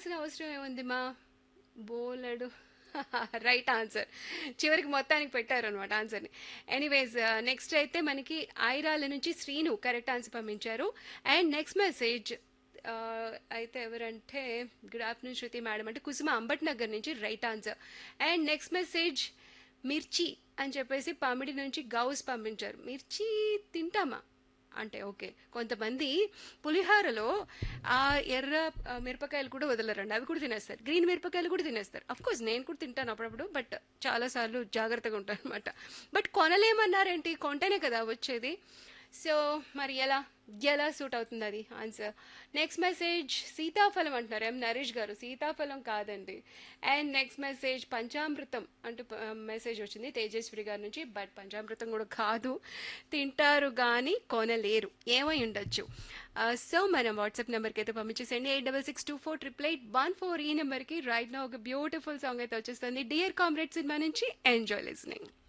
తినాల్సిన అవసరం ఏముంది మా బోలెడు రైట్ ఆన్సర్ చివరికి మొత్తానికి పెట్టారు అనమాట ఆన్సర్ని ఎనీవేస్ నెక్స్ట్ అయితే మనకి ఐరాల నుంచి శ్రీను కరెక్ట్ ఆన్సర్ పంపించారు అండ్ నెక్స్ట్ మెసేజ్ అయితే ఎవరంటే గుడ్ ఆఫ్టర్నూన్ శృతి మేడం అంటే కుసుమ అంబట్ నగర్ నుంచి right answer and next message Mirchi అని చెప్పేసి పామిడి నుంచి గౌస్ పంపించారు మిర్చి తింటామా అంటే ఓకే కొంతమంది పులిహోరలో ఆ ఎర్ర ఆ, మిరపకాయలు కూడా వదలరండి అవి కూడా తినేస్తారు గ్రీన్ మిరపకాయలు కూడా తినేస్తారు అఫ్ కోర్స్ నేను కూడా తింటాను అప్పుడప్పుడు బట్ చాలాసార్లు జాగ్రత్తగా ఉంటాను అనమాట బట్ కొనలేమన్నారేంటి కొంటేనే కదా వచ్చేది సో మరి ఎలా ఎలా సూట్ అవుతుంది అది ఆన్సర్ నెక్స్ట్ మెసేజ్ సీతాఫలం అంటున్నారు ఎం నరేష్ గారు సీతాఫలం కాదండి అండ్ నెక్స్ట్ మెసేజ్ పంచామృతం అంటూ మెసేజ్ వచ్చింది తేజస్విరి గారి నుంచి బట్ పంచామృతం కూడా కాదు తింటారు కానీ కొనలేరు ఏమై ఉండొచ్చు సో మనం వాట్సాప్ నెంబర్కి అయితే పంపించేసండి eight double six two four triple eight one four ఈ నెంబర్కి రైట్ నా ఒక బ్యూటిఫుల్ సాంగ్ అయితే వచ్చేస్తుంది డియర్ కామ్రేడ్ సినిమా నుంచి ఎంజాయ్ లిస్నింగ్